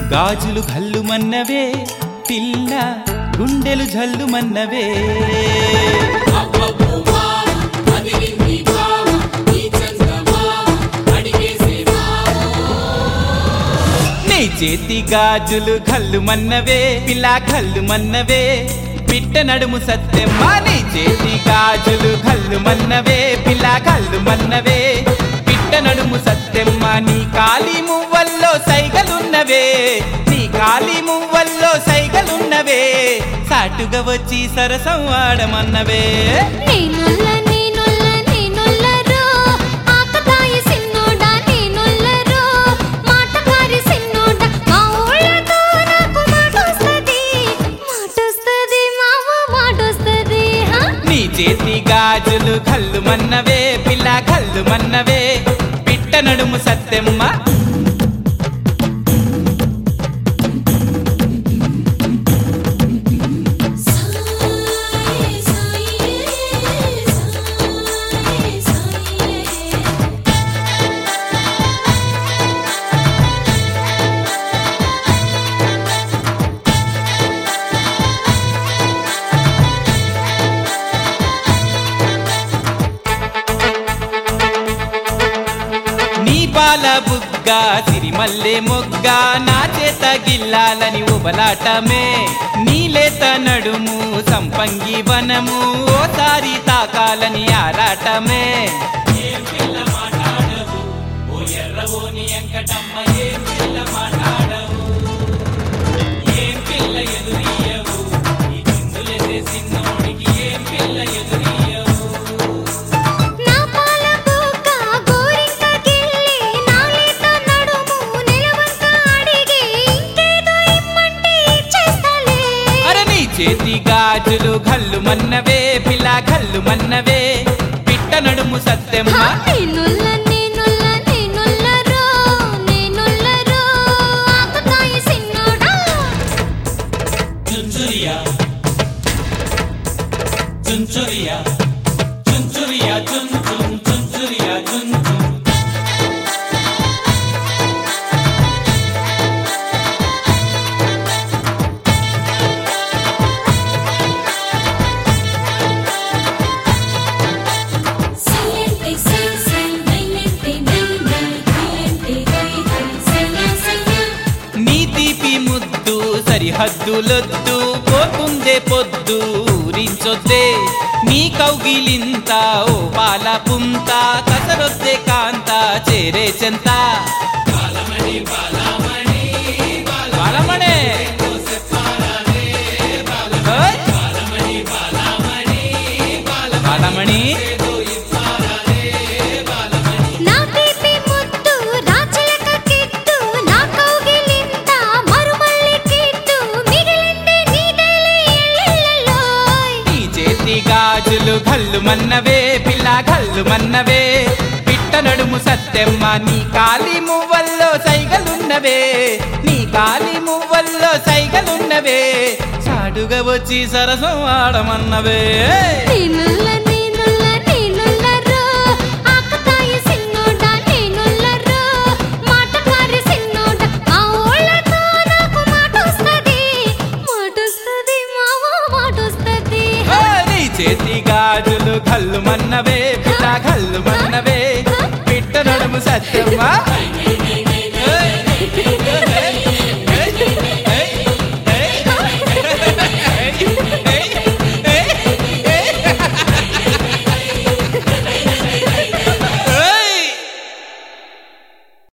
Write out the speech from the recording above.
గాజులు గల్లుమన్నవే పిల్ల గుండెలు జల్లుమన్నవే నీ చేతి గాజులు గల్లుమన్నవే పిల్ల గల్లుమన్నవే పిట్ట నడుము సత్యమ్మ నీ చేతి గాజులు గల్లుమన్నవే పిల్ల గల్లుమన్నవే పిట్ట నడుము సత్యమ్మ నీ కాలి మువ్వల్లో సైగలున్నవే నీ కాలి మువ్వల్లో సైగలున్నవే సాటుగా వచ్చి సరసం ఆడమన్నవే నేనొల్ల నేనొల్ల నేనొల్లరో ఆకతాయి సిన్నోడా నేనొల్లరో మాటకారి సిన్నోడా మా ఊళ్ళతో నాకు మాటొస్తది మాటొస్తది మావ మాటొస్తది హా నీ చేతి గాజులు కళ్ళు మన్నవే పిల్ల కళ్ళు మన్నవే పిట్ట నడుము సత్యమ్మ సాయే సాయే సాయే సాయే నీ పాల బుగ్గ సిరిమల్లె మొగ్గ నా చేత గిల్లాలని ఉబలాటమే నీలేత నడుము సంపంగి వనము ఓసారి తాకాలని ఆరాటమే నా పాల బుగ్గ గోరింక గిల్లి నాలేత నడుము నిలవంక అడిగి ఇంకేదో ఇమ్మంటే ఇచ్చేస్తాలే అరే నీ చేతి గాజులు కళ్ళు మన్నవే పిల్ల కళ్ళు మన్నవే పిట్ట నడుము సత్యమ్మ నేనొల్ల నేనొల్ల నేనొల్లరో నేనొల్లరో ఆకతాయి సిన్నోడా చుంచురియా చుంచురియా చుంచురియా చున్ చున్ చుంచురియా చున్ చున్ సైలెంటే సై సై నైలెంటే నై నై నైలెంటే నై నై సైయా సైయా నీ తీపి ముద్దు సరిహద్దులొద్దు పోతుందే పొద్దు ఊరించొద్దే నీ కౌగిలింత ఓ పాల పుంత కసరొద్దే కాంత చేరే చెంత బాలమణే ఓయ్! బాలమణి నా తీపి ముద్దు రాచిలక కిట్టు నా కౌగిలింత మరుమల్లి కిట్టు మిగిలింది నీదేలే ఎల్లెల్లోయ్ నీ చేతి గాజులు గల్లు మన్నవే పిల్ల గల్లు మన్నవే పిట్ట నడుము సత్యమ్మ నీ కాలి మువ్వల్లో సైగలున్నవే నీ కాలి మువ్వల్లో సైగలున్నవే చాడుగా వచ్చి సరసం ఆడమన్నవే నేనుల్ల నేనుల్ల నేనుల్లరో ఆకతాయి సిన్నోడా నేనుల్లరో మాటకారి సిన్నోడా మా ఊళ్ళతో నాకు మాటొస్తది మాటొస్తది మావ మాటొస్తది ఓ, నీ చేతి గాజులు గల్లు మన్నవే పిల్ల గల్లు మన్నవే పిట్ట నడుము సత్యమ్మ